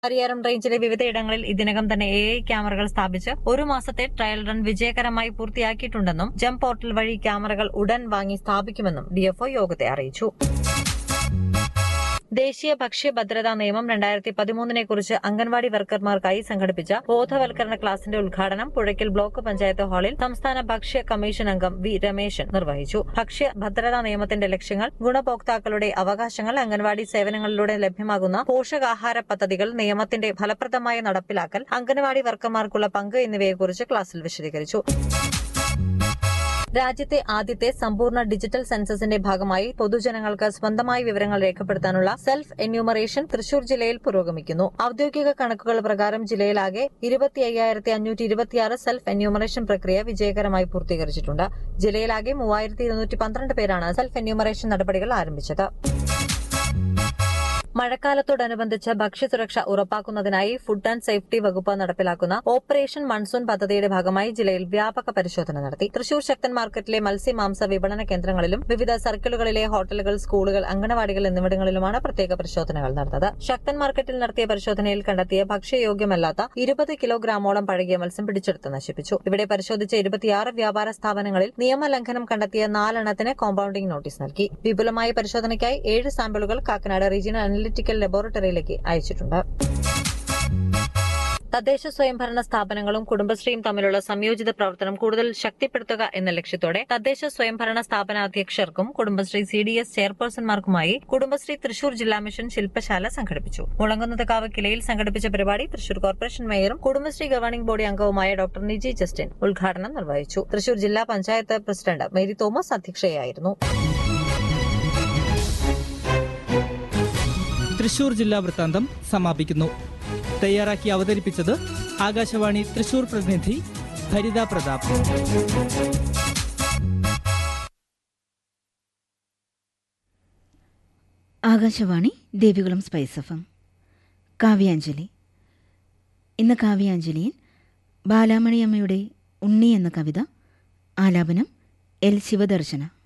പരിയാരം റേഞ്ചിലെ വിവിധയിടങ്ങളിൽ ഇതിനകം തന്നെ എ ഐ ക്യാമറകൾ സ്ഥാപിച്ച് ഒരു മാസത്തെ ട്രയൽ റൺ വിജയകരമായി പൂർത്തിയാക്കിയിട്ടുണ്ടെന്നും ജം പോർട്ടൽ വഴി ക്യാമറകൾ ഉടൻ വാങ്ങി സ്ഥാപിക്കുമെന്നും ഡിഎഫ്ഒ യോഗത്തെ അറിയിച്ചു ദേശീയ ഭക്ഷ്യ ഭദ്രതാ നിയമം രണ്ടായിരത്തി പതിമൂന്നിനെ കുറിച്ച് അംഗൻവാടി വർക്കർമാർക്കായി സംഘടിപ്പിച്ച ബോധവൽക്കരണ ക്ലാസിന്റെ ഉദ്ഘാടനം പുഴയ്ക്കൽ ബ്ലോക്ക് പഞ്ചായത്ത് ഹാളിൽ സംസ്ഥാന ഭക്ഷ്യ കമ്മീഷൻ അംഗം വി രമേശൻ നിർവഹിച്ചു ഭക്ഷ്യ ഭദ്രതാ നിയമത്തിന്റെ ലക്ഷ്യങ്ങൾ ഗുണഭോക്താക്കളുടെ അവകാശങ്ങൾ അംഗൻവാടി സേവനങ്ങളിലൂടെ ലഭ്യമാകുന്ന പോഷകാഹാര പദ്ധതികൾ നിയമത്തിന്റെ ഫലപ്രദമായ നടപ്പിലാക്കൽ അംഗൻവാടി വർക്കർമാർക്കുള്ള പങ്ക് എന്നിവയെക്കുറിച്ച് ക്ലാസിൽ വിശദീകരിച്ചു രാജ്യത്തെ ആദ്യത്തെ സമ്പൂർണ്ണ ഡിജിറ്റൽ സെൻസസിന്റെ ഭാഗമായി പൊതുജനങ്ങൾക്ക് സ്വന്തമായി വിവരങ്ങൾ രേഖപ്പെടുത്താനുള്ള സെൽഫ് എന്യൂമറേഷൻ തൃശൂർ ജില്ലയിൽ പുരോഗമിക്കുന്നു ഔദ്യോഗിക കണക്കുകൾ പ്രകാരം ജില്ലയിലാകെ ഇരുപത്തി അയ്യായിരത്തി അഞ്ഞൂറ്റി ഇരുപത്തിയാറ് സെൽഫ് എന്യൂമറേഷൻ പ്രക്രിയ വിജയകരമായി പൂർത്തീകരിച്ചിട്ടുണ്ട് ജില്ലയിലാകെ മൂവായിരത്തി ഇരുന്നൂറ്റി പന്ത്രണ്ട് പേരാണ് സെൽഫ് എന്യൂമറേഷൻ നടപടികൾ ആരംഭിച്ചത് മഴക്കാലത്തോടനുബന്ധിച്ച് ഭക്ഷ്യസുരക്ഷ ഉറപ്പാക്കുന്നതിനായി ഫുഡ് ആൻഡ് സേഫ്റ്റി വകുപ്പ് നടപ്പിലാക്കുന്ന ഓപ്പറേഷൻ മൺസൂൺ പദ്ധതിയുടെ ഭാഗമായി ജില്ലയിൽ വ്യാപക പരിശോധന നടത്തി തൃശൂർ ശക്തൻ മാർക്കറ്റിലെ മത്സ്യമാംസ വിപണന കേന്ദ്രങ്ങളിലും വിവിധ സർക്കിളുകളിലെ ഹോട്ടലുകൾ സ്കൂളുകൾ അങ്കണവാടികൾ എന്നിവിടങ്ങളിലുമാണ് പ്രത്യേക പരിശോധനകൾ നടന്നത് ശക്തൻ മാർക്കറ്റിൽ നടത്തിയ പരിശോധനയിൽ കണ്ടെത്തിയ ഭക്ഷ്യയോഗ്യമല്ലാത്ത ഇരുപത് കിലോഗ്രാമോളം പഴകിയ മത്സ്യം പിടിച്ചെടുത്ത് നശിപ്പിച്ചു ഇവിടെ പരിശോധിച്ച ഇരുപത്തിയാറ് വ്യാപാര സ്ഥാപനങ്ങളിൽ നിയമലംഘനം കണ്ടെത്തിയ നാലെണ്ണത്തിന് കോമ്പൌണ്ടിംഗ് നോട്ടീസ് നൽകി വിപുലമായ പരിശോധനയ്ക്കായി ഏഴ് സാമ്പിളുകൾ കാക്കനാട് റീജിയണൽ അനലിറ്റിക്കൽ ലബോറട്ടറിയിലേക്ക് അയച്ചിട്ടുണ്ട് തദ്ദേശ സ്വയംഭരണ സ്ഥാപനങ്ങളും കുടുംബശ്രീയും തമ്മിലുള്ള സംയോജിത പ്രവർത്തനം കൂടുതൽ ശക്തിപ്പെടുത്തുക എന്ന ലക്ഷ്യത്തോടെ തദ്ദേശ സ്വയംഭരണ സ്ഥാപന അധ്യക്ഷർക്കും കുടുംബശ്രീ സി ഡി എസ് ചെയർപേഴ്സൺമാർക്കുമായി കുടുംബശ്രീ തൃശൂർ ജില്ലാ മിഷൻ ശില്പശാല സംഘടിപ്പിച്ചു മുളങ്കുന്നതക്കാവ് കിലയിൽ സംഘടിപ്പിച്ച പരിപാടി തൃശൂർ കോർപ്പറേഷൻ മേയറും കുടുംബശ്രീ ഗവേണിംഗ് ബോഡി അംഗവുമായ ഡോക്ടർ നിജി ജസ്റ്റിൻ ഉദ്ഘാടനം നിർവഹിച്ചു തൃശൂർ ജില്ലാ പഞ്ചായത്ത് പ്രസിഡന്റ് മേരി തോമസ് അധ്യക്ഷയായിരുന്നു തൃശൂർ ജില്ലാ വൃത്താന്തം സമാപിക്കുന്നു തയ്യാറാക്കി അവതരിപ്പിച്ചത് ആകാശവാണി തൃശൂർ പ്രതിനിധി Bharitha Pratap Akashvani Devikulam spice F M Kavyanjali ഇന്ന് കാവ്യാഞ്ജലിയിൽ ബാലാമണിയമ്മയുടെ ഉണ്ണി എന്ന കവിത ആലാപനം എൽ ശിവദർശന